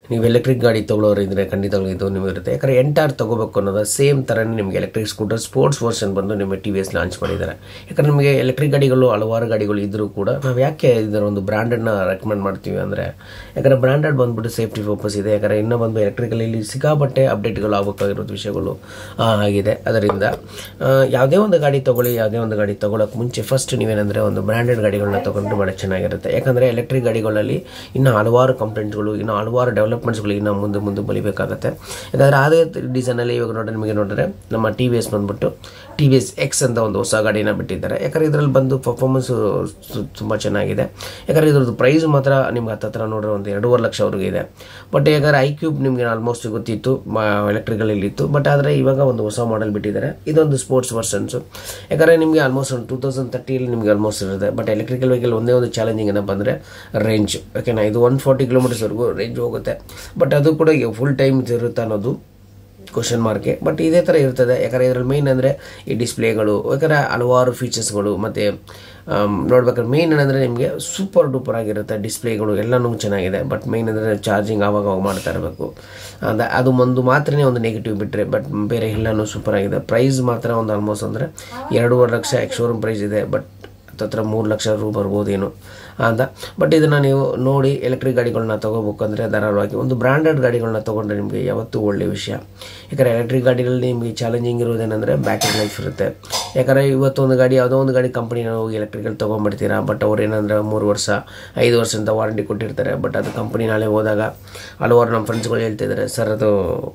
ನೀವು ಎಲೆಕ್ಟ್ರಿಕ್ ಗಾಡಿ ತೊಗೊಳೋರಿದ್ರೆ ಖಂಡಿತವಾಗ್ಲೂ ಇದು ನಿಮಗೆ ಇರುತ್ತೆ ಯಾಕಂದರೆ ಎಂಟಾರ್ ತೊಗೋಬೇಕು ಅನ್ನೋದು ಸೇಮ್ ಥರನೇ ನಿಮಗೆ ಎಲೆಕ್ಟ್ರಿಕ್ ಸ್ಕೂಟರ್ ಸ್ಪೋರ್ಟ್ಸ್ ವರ್ಷನ್ ಬಂದು ನಿಮಗೆ ಟಿ ವಿ ಎಸ್ ಲಾಂಚ್ ಮಾಡಿದ್ದಾರೆ ಯಾಕಂದರೆ ನಿಮಗೆ ಎಲೆಕ್ಟ್ರಿಕ್ ಗಾಡಿಗಳು ಹಲವಾರು ಗಾಡಿಗಳು ಇದ್ದರೂ ಕೂಡ ನಾವು ಯಾಕೆ ಇದರ ಒಂದು ಬ್ರ್ಯಾಂಡೆಡ್ನ ರೆಕಮೆಂಡ್ ಮಾಡ್ತೀವಿ ಅಂದರೆ ಯಾಕಂದರೆ ಬ್ರ್ಯಾಂಡೆಡ್ ಬಂದ್ಬಿಟ್ಟು ಸೇಫ್ಟಿ ಪರ್ಪಸ್ ಇದೆ ಯಾಕಂದರೆ ಇನ್ನೂ ಬಂದು ಎಲೆಕ್ಟ್ರಿಕಲ್ಲಿ ಸಿಕ್ಕಾಪಟ್ಟೆ ಅಪ್ಡೇಟ್ಗಳು ಆಗಬೇಕಾಗಿರೋದು ವಿಷಯಗಳು ಆ, ಆಗಿದೆ ಅದರಿಂದ ಆ, ಯಾವುದೇ ಒಂದು ಗಾಡಿ ತೊಗೊಳ್ಳಿ ಯಾವುದೇ ಒಂದು ಗಾಡಿ ತೊಗೊಳಕ್ಕೆ ಮುಂಚೆ ಫಸ್ಟ್ ನೀವೇನಂದರೆ ಒಂದು ಬ್ರ್ಯಾಂಡೆಡ್ ಗಾಡಿಗಳನ್ನ ತೊಗೊಂಡ್ರೆ ಭಾಳ ಚೆನ್ನಾಗಿರುತ್ತೆ ಯಾಕಂದರೆ ಎಲೆಕ್ಟ್ರಿಕ್ ಗಾಡಿಗಳಲ್ಲಿ ಇನ್ನೂ ಹಲವಾರು ಕಂಪ್ಲೇಂಟ್ಗಳು ಇನ್ನೂ ಹಲವಾರು ಡೆವಲಪ್ಮೆಂಟ್ಸ್ಗಳು ಇನ್ನೂ ಮುಂದೆ ಮುಂದೆ ಬಲಿಬೇಕಾಗುತ್ತೆ ಯಾಕಂದರೆ ಅದೇ ಡಿಸೈನಲ್ಲಿ ಇವಾಗ ನೋಡಿದ್ರೆ ನಿಮಗೆ ನೋಡಿದ್ರೆ ನಮ್ಮ ಟಿ ವಿ ಎಸ್ ಬಂದ್ಬಿಟ್ಟು ಟಿ ವಿ ಎಸ್ ಎಕ್ಸ್ ಅಂತ ಒಂದು ಹೊಸ ಗಾಡಿನ ಬಿಟ್ಟಿದ್ದಾರೆ ಯಾಕಂದರೆ ಇದರಲ್ಲಿ ಬಂದು ಪರ್ಫಾರ್ಮೆನ್ಸು ತುಂಬ ಚೆನ್ನಾಗಿದೆ ಯಾಕಂದರೆ ಇದ್ರದ್ದು ಪ್ರೈಸ್ ಮಾತ್ರ ನಿಮ್ಗೆ ಹತ್ತತ್ರ ನೋಡಿದ್ರೆ ಒಂದು ಎರಡೂವರೆ ಲಕ್ಷವರೆಗೆ ಇದೆ ಬಟ್ ಯಾಕಂದರೆ ಐ ಕ್ಯೂಬ್ ನಿಮಗೆ ಆಲ್ಮೋಸ್ಟ್ ಗೊತ್ತಿತ್ತು ಎಲೆಕ್ಟ್ರಿಕಲ್ ಇತ್ತು ಬಟ್ ಆದರೆ ಇವಾಗ ಒಂದು ಹೊಸ ಮಾಡೆಲ್ ಬಿಟ್ಟಿದ್ದಾರೆ ಇದೊಂದು ಸ್ಪೋರ್ಟ್ಸ್ ವರ್ಷನ್ಸು ಯಾಕಂದರೆ ನಿಮಗೆ ಆಲ್ಮೋಸ್ಟ್ ಒಂದು ಟೂ ತೌಸಂಡ್ ತರ್ಟಿಯಲ್ಲಿ ನಿಮಗೆ ಆಲ್ಮೋಸ್ಟ್ ಇರುತ್ತೆ ಬಟ್ ಎಲೆಕ್ಟ್ರಿಕಲ್ ವೆಹಿಕಲ್ ಒಂದೇ ಒಂದು ಚಾಲೆಂಜಿಂಗ್ ಏನಪ್ಪ ಅಂದರೆ ರೇಂಜ್ ಓಕೆನಾ ಇದು ಒನ್ ಫಾರ್ಟಿ ಕಿಲೋಮೀಟರ್ಸ್ವರೆಗೂ ರೇಂಜ್ ಹೋಗುತ್ತೆ ಬಟ್ ಅದು ಕೂಡ ಫುಲ್ ಟೈಮ್ ಇರುತ್ತೆ ಅನ್ನೋದು ಕ್ವಶನ್ ಮಾರ್ಕೆ ಬಟ್ ಇದೇ ಥರ ಇರ್ತದೆ ಯಾಕಂದರೆ ಇದರಲ್ಲಿ ಮೇಯ್ನ್ ಅಂದರೆ ಈ ಡಿಸ್ಪ್ಲೇಗಳು ಯಾಕಂದರೆ ಹಲವಾರು ಫೀಚರ್ಸ್ಗಳು ಮತ್ತು ನೋಡ್ಬೇಕಾದ್ರೆ ಮೇಯ್ನ್ ಏನಂದರೆ ನಿಮಗೆ ಸೂಪರ್ ಡೂಪರ್ ಆಗಿರುತ್ತೆ ಡಿಸ್ಪ್ಲೇಗಳು ಎಲ್ಲನೂ ಚೆನ್ನಾಗಿದೆ ಬಟ್ ಮೇಯ್ನ್ ಅಂದರೆ ಚಾರ್ಜಿಂಗ್ ಆವಾಗ ಅವಾಗ ಮಾಡ್ತಾ ಇರಬೇಕು ಅದ ಅದು ಒಂದು ಮಾತ್ರನೇ ಒಂದು ನೆಗೆಟಿವ್ ಬಿಟ್ಟರೆ ಬಟ್ ಬೇರೆ ಎಲ್ಲನೂ ಸೂಪರ್ ಆಗಿದೆ ಪ್ರೈಸ್ ಮಾತ್ರ ಒಂದು ಆಲ್ಮೋಸ್ಟ್ ಅಂದರೆ ಎರಡೂವರೆ ಲಕ್ಷ ಶೋರೂಮ್ ಪ್ರೈಸ್ ಇದೆ ಬಟ್ ಹತ್ತತ್ರ ಮೂರು ಲಕ್ಷ ರೂ ಬರ್ಬೋದೇನೋ ಅಂತ ಬಟ್ ಇದನ್ನು ನೀವು ನೋಡಿ ಎಲೆಕ್ಟ್ರಿಕ್ ಗಾಡಿಗಳನ್ನ ತೊಗೋಬೇಕಂದ್ರೆ ಧಾರಾಳವಾಗಿ ಒಂದು ಬ್ರ್ಯಾಂಡೆಡ್ ಗಾಡಿಗಳನ್ನ ತೊಗೊಂಡ್ರೆ ನಿಮಗೆ ಯಾವತ್ತೂ ಒಳ್ಳೆಯ ವಿಷಯ ಯಾಕಂದರೆ ಎಲೆಕ್ಟ್ರಿಕ್ ಗಾಡಿಗಳಲ್ಲಿ ನಿಮಗೆ ಚಾಲೆಂಜಿಂಗ್ ಇರೋದೇನೆಂದರೆ ಬ್ಯಾಟ್ರಿ ಲೈಫ್ ಇರುತ್ತೆ ಯಾಕಂದರೆ ಇವತ್ತೊಂದು ಗಾಡಿ ಯಾವುದೋ ಒಂದು ಗಾಡಿ ಕಂಪ್ನಿನ ಹೋಗಿ ಎಲೆಕ್ಟ್ರಿಕಲ್ ತೊಗೊಂಡ್ಬಿಡ್ತೀರಾ ಬಟ್ ಅವ್ರು ಏನಂದ್ರೆ ಮೂರು ವರ್ಷ ಐದು ವರ್ಷ ಅಂತ ವಾರಂಟಿ ಕೊಟ್ಟಿರ್ತಾರೆ ಬಟ್ ಅದು ಕಂಪ್ನಿ ನಾಳೆ ಹೋದಾಗ ಹಲವಾರು ನಮ್ಮ ಫ್ರೆಂಡ್ಸ್ಗಳು ಹೇಳ್ತಿದ್ದಾರೆ ಸರ್ ಅದು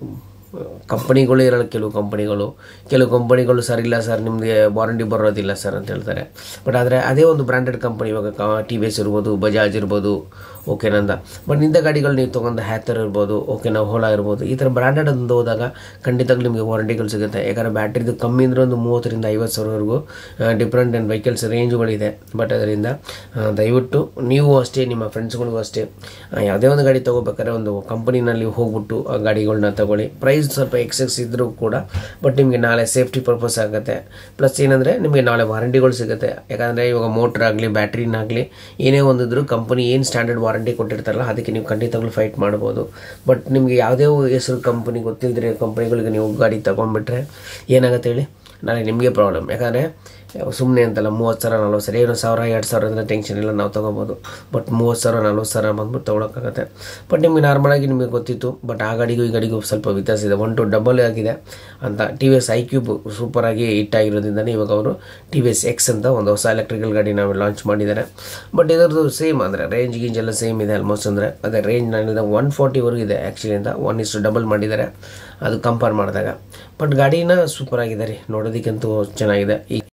ಕಂಪನಿಗಳು ಇರಲ್ಲ ಕೆಲವು ಕಂಪನಿಗಳು ಕೆಲವು ಕಂಪನಿಗಳು ಸರ್ ಇಲ್ಲ ಸರ್ ನಿಮಗೆ ವಾರಂಟಿ ಬರೋದಿಲ್ಲ ಸರ್ ಅಂತ ಹೇಳ್ತಾರೆ ಬಟ್ ಆದರೆ ಅದೇ ಒಂದು ಬ್ರ್ಯಾಂಡೆಡ್ ಕಂಪನಿ ಇವಾಗ ಟಿ ವಿ ಎಸ್ ಇರ್ಬೋದು ಬಜಾಜ್ ಇರ್ಬೋದು ಓಕೆನಂದ ಬಟ್ ಇಂಥ ಗಾಡಿಗಳು ನೀವು ತೊಗೊಂಡು ಹ್ಯಾಥರ್ ಇರ್ಬೋದು ಓಕೆನಾ ಹೋಲಾ ಇರ್ಬೋದು ಈ ಥರ ಬ್ರ್ಯಾಂಡೆಡ್ ಅಂತ ಹೋದಾಗ ಖಂಡಿತವಾಗ್ಲೂ ನಿಮಗೆ ವಾರಂಟಿಗಳು ಸಿಗುತ್ತೆ ಯಾಕಂದರೆ ಬ್ಯಾಟ್ರಿದು ಕಮ್ಮಿ ಅಂದರೆ ಒಂದು ಮೂವತ್ತರಿಂದ ಐವತ್ತು ಸಾವಿರವರೆಗೂ ಡಿಫ್ರೆಂಟ್ ಆ್ಯಂಡ್ ವೆಹಿಕಲ್ಸ್ ರೇಂಜ್ಗಳಿದೆ ಬಟ್ ಅದರಿಂದ ಆ, ದಯವಿಟ್ಟು ನೀವು ಅಷ್ಟೇ ನಿಮ್ಮ ಫ್ರೆಂಡ್ಸ್ಗಳಿಗೂ ಅಷ್ಟೇ ಆ, ಯಾವುದೇ ಒಂದು ಗಾಡಿ ತೊಗೋಬೇಕಾದ್ರೆ ಒಂದು ಕಂಪನಿನಲ್ಲಿ ಹೋಗ್ಬಿಟ್ಟು ಆ ಗಾಡಿಗಳನ್ನ ತಗೊಳ್ಳಿ ಪ್ರೈಸ್ ಸ್ವಲ್ಪ ಎಕ್ಸೆಸ್ ಇದ್ದರೂ ಕೂಡ ಬಟ್ ನಿಮಗೆ ನಾಳೆ ಸೇಫ್ಟಿ ಪರ್ಪಸ್ ಆಗುತ್ತೆ ಪ್ಲಸ್ ಏನಂದರೆ ನಿಮಗೆ ನಾಳೆ ವಾರಂಟಿಗಳು ಸಿಗುತ್ತೆ ಯಾಕಂದರೆ ಇವಾಗ ಮೋಟ್ರ್ ಆಗಲಿ ಬ್ಯಾಟ್ರಿನಾಗಲಿ ಏನೇ ಒಂದಿದ್ರು ಕಂಪನಿ ಏನು ಸ್ಟ್ಯಾಂಡರ್ಡ್ ವಾರಂಟಿ ಕೊಟ್ಟಿರ್ತಾರಲ್ಲ ಅದಕ್ಕೆ ನೀವು ಖಂಡಿತವಾಗ್ಲೂ ಫೈಟ್ ಮಾಡ್ಬೋದು ಬಟ್ ನಿಮಗೆ ಯಾವುದೇ ಹೆಸರು ಕಂಪನಿ ಗೊತ್ತಿಲ್ಲದ್ರೆ ಕಂಪನಿಗಳಿಗೆ ನೀವು ಗಾಡಿ ತೊಗೊಂಡ್ಬಿಟ್ರೆ ಏನಾಗುತ್ತೆ ಹೇಳಿ ನಾಳೆ ನಿಮಗೆ ಪ್ರಾಬ್ಲಮ್ ಯಾಕಂದರೆ ಸುಮ್ಮನೆ ಅಂತಲ್ಲ ಮೂವತ್ತು ಸಾವಿರ ನಲ್ವತ್ತು ಸಾವಿರ ಏನೋ ಸಾವಿರ ಎರಡು ಸಾವಿರ ಅಂದರೆ ಟೆನ್ಷನ್ ಇಲ್ಲ ನಾವು ತೊಗೋಬೋದು ಬಟ್ ಮೂವತ್ತು ಸಾವಿರ ನಲ್ವತ್ತು ಸಾವಿರ ಬಂದ್ಬಿಟ್ಟು ತೊಗೊಳಕ್ಕಾಗತ್ತೆ ಬಟ್ ನಿಮಗೆ ನಾರ್ಮಲಾಗಿ ನಿಮಗೆ ಗೊತ್ತಿತ್ತು ಬಟ್ ಆ ಗಾಡಿಗೂ ಈ ಗಾಡಿಗೂ ಸ್ವಲ್ಪ ವ್ಯತ್ಯಾಸ ಇದೆ ಒನ್ ಟು ಡಬಲ್ ಆಗಿದೆ ಅಂತ T V S I cube ಸೂಪರಾಗಿ ಹಿಟ್ ಆಗಿರೋದ್ರಿಂದನೇ ಇವಾಗ ಅವರು ಟಿ ವಿ ಎಸ್ ಎಕ್ಸ್ ಅಂತ ಒಂದು ಹೊಸ ಎಲೆಕ್ಟ್ರಿಕಲ್ ಗಾಡಿ ನಾವು ಲಾಂಚ್ ಮಾಡಿದ್ದಾರೆ ಬಟ್ ಇದರದ್ದು ಸೇಮ್ ಅಂದರೆ ರೇಂಜ್ ಗೀಂಜ್ ಎಲ್ಲ ಸೇಮ್ ಇದೆ ಆಲ್ಮೋಸ್ಟ್ ಅಂದರೆ ಅದೇ ರೇಂಜ್ ನಾನಿಂದ ಒನ್ ಫಾರ್ಟಿವರೆಗೂ ಇದೆ ಆ್ಯಕ್ಚುಲಿ ಅಂತ ಒನ್ ಇಷ್ಟು ಡಬಲ್ ಮಾಡಿದ್ದಾರೆ ಅದು ಕಂಪೇರ್ ಮಾಡಿದಾಗ ಬಟ್ ಗಾಡಿನ ಸೂಪರ್ ಆಗಿದೆ ರೀ ನೋಡೋದಕ್ಕಂತೂ ಚೆನ್ನಾಗಿದೆ ಈ